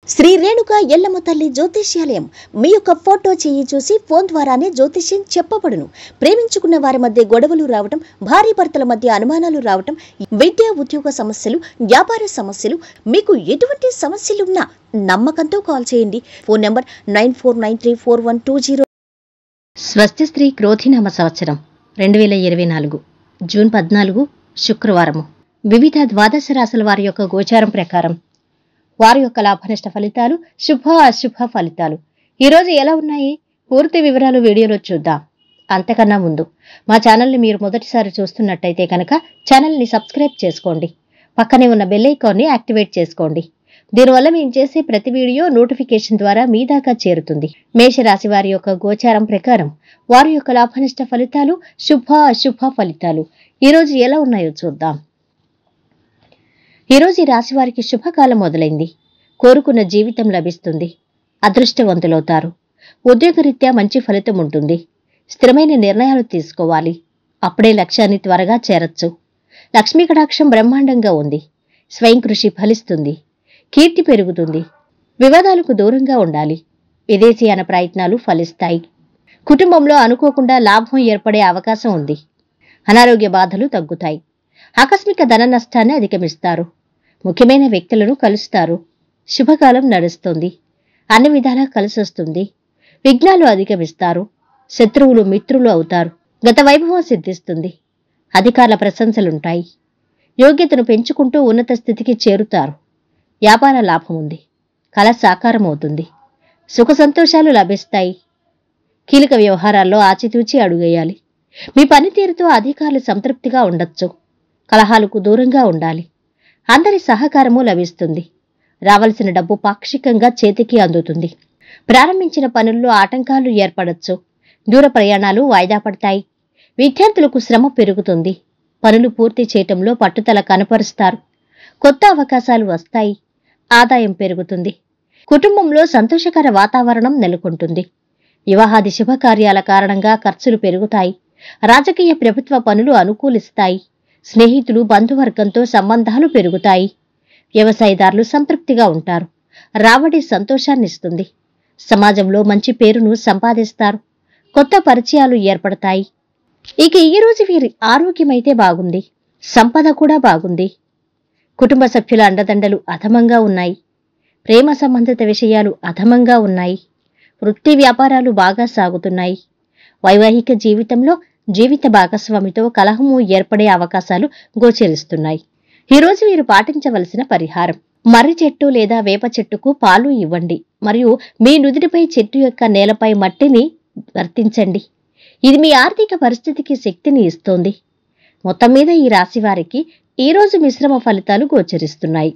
శ్రీ రేణుక ఎల్లమ్మ తల్లి జ్యోతిష్యాలయం మీ యొక్క ఫోటో చేయి చూసి ఫోన్ ద్వారానే జ్యోతిష్యం చెప్పబడును ప్రేమించుకున్న వారి మధ్య గొడవలు రావటం భార్య భర్తల మధ్య అనుమానాలు రావటం విద్యా ఉద్యోగ సమస్యలు వ్యాపార సమస్యలు మీకు ఎటువంటి సమస్యలున్నా నమ్మకంతో కాల్ చేయండి phone number nine four nine three four one two zero స్వస్తి స్త్రీ క్రోధినామ సంవత్సరం రెండు వేల ఇరవై నాలుగు జూన్ పద్నాలుగు శుక్రవారము వివిధ ద్వాదశ రాశుల వారి యొక్క గోచారం ప్రకారం వారి యొక్క లాభనష్ట ఫలితాలు శుభ అశుభ ఫలితాలు ఈరోజు ఎలా ఉన్నాయి పూర్తి వివరాలు వీడియోలో చూద్దాం అంతకన్నా ముందు మా ఛానల్ని మీరు మొదటిసారి చూస్తున్నట్టయితే కనుక ఛానల్ని సబ్స్క్రైబ్ చేసుకోండి పక్కనే ఉన్న బెల్ ఐకాన్ని యాక్టివేట్ చేసుకోండి దీనివల్ల మేము చేసే ప్రతి వీడియో నోటిఫికేషన్ ద్వారా మీ దాకా చేరుతుంది మేషరాశి వారి యొక్క గోచారం ప్రకారం వారి యొక్క లాభనష్ట ఫలితాలు శుభ అశుభ ఫలితాలు ఈరోజు ఎలా ఉన్నాయో చూద్దాం ఈరోజు ఈ రాశి వారికి శుభకాలం మొదలైంది కోరుకున్న జీవితం లభిస్తుంది అదృష్టవంతులవుతారు ఉద్యోగరీత్యా మంచి ఫలితం ఉంటుంది స్థిరమైన నిర్ణయాలు తీసుకోవాలి అప్పుడే లక్ష్యాన్ని త్వరగా చేరొచ్చు లక్ష్మీ కటాక్షం బ్రహ్మాండంగా ఉంది స్వయం కృషి ఫలిస్తుంది కీర్తి పెరుగుతుంది వివాదాలకు దూరంగా ఉండాలి విదేశీయాన ప్రయత్నాలు ఫలిస్తాయి కుటుంబంలో అనుకోకుండా లాభం ఏర్పడే అవకాశం ఉంది అనారోగ్య బాధలు తగ్గుతాయి ఆకస్మిక ధన నష్టాన్ని అధిగమిస్తారు ముఖ్యమైన వ్యక్తులను కలుస్తారు శుభకాలం నడుస్తుంది అన్ని విధాలా కలిసొస్తుంది విఘ్నాలు అధిగమిస్తారు శత్రువులు మిత్రులు అవుతారు గత వైభవం సిద్ధిస్తుంది అధికారుల ప్రశంసలుంటాయి యోగ్యతను పెంచుకుంటూ ఉన్నత స్థితికి చేరుతారు వ్యాపార లాభం ఉంది కళ సాకారం అవుతుంది సుఖ సంతోషాలు లభిస్తాయి కీలక వ్యవహారాల్లో ఆచితూచి అడుగేయాలి మీ పనితీరుతో అధికారులు సంతృప్తిగా ఉండొచ్చు కలహాలకు దూరంగా ఉండాలి అందరి సహకారము లభిస్తుంది రావలసిన డబ్బు పాక్షికంగా చేతికి అందుతుంది ప్రారంభించిన పనుల్లో ఆటంకాలు ఏర్పడొచ్చు దూర ప్రయాణాలు వాయిదా పడతాయి విద్యార్థులకు శ్రమ పెరుగుతుంది పనులు పూర్తి చేయటంలో పట్టుదల కనపరుస్తారు కొత్త అవకాశాలు వస్తాయి ఆదాయం పెరుగుతుంది కుటుంబంలో సంతోషకర వాతావరణం నెలకొంటుంది వివాహాది శుభకార్యాల కారణంగా ఖర్చులు పెరుగుతాయి రాజకీయ ప్రభుత్వ పనులు అనుకూలిస్తాయి స్నేహితులు బంధువర్గంతో సంబంధాలు పెరుగుతాయి వ్యవసాయదారులు సంతృప్తిగా ఉంటారు రాబడి సంతోషాన్నిస్తుంది సమాజంలో మంచి పేరును సంపాదిస్తారు కొత్త పరిచయాలు ఏర్పడతాయి ఇక ఈ రోజు వీరి ఆరోగ్యమైతే బాగుంది సంపద కూడా బాగుంది కుటుంబ సభ్యుల అండదండలు అధమంగా ఉన్నాయి ప్రేమ సంబంధిత విషయాలు అధమంగా ఉన్నాయి వృత్తి వ్యాపారాలు బాగా సాగుతున్నాయి వైవాహిక జీవితంలో జీవిత భాగస్వామితో కలహము ఏర్పడే అవకాశాలు గోచరిస్తున్నాయి ఈరోజు మీరు పాటించవలసిన పరిహారం మర్రి చెట్టు లేదా వేప చెట్టుకు పాలు ఇవ్వండి మరియు మీ నుదిటిపై చెట్టు యొక్క నేలపై మట్టిని వర్తించండి ఇది మీ ఆర్థిక పరిస్థితికి శక్తిని ఇస్తోంది మొత్తం మీద ఈ రాశి వారికి ఈ రోజు మిశ్రమ ఫలితాలు గోచరిస్తున్నాయి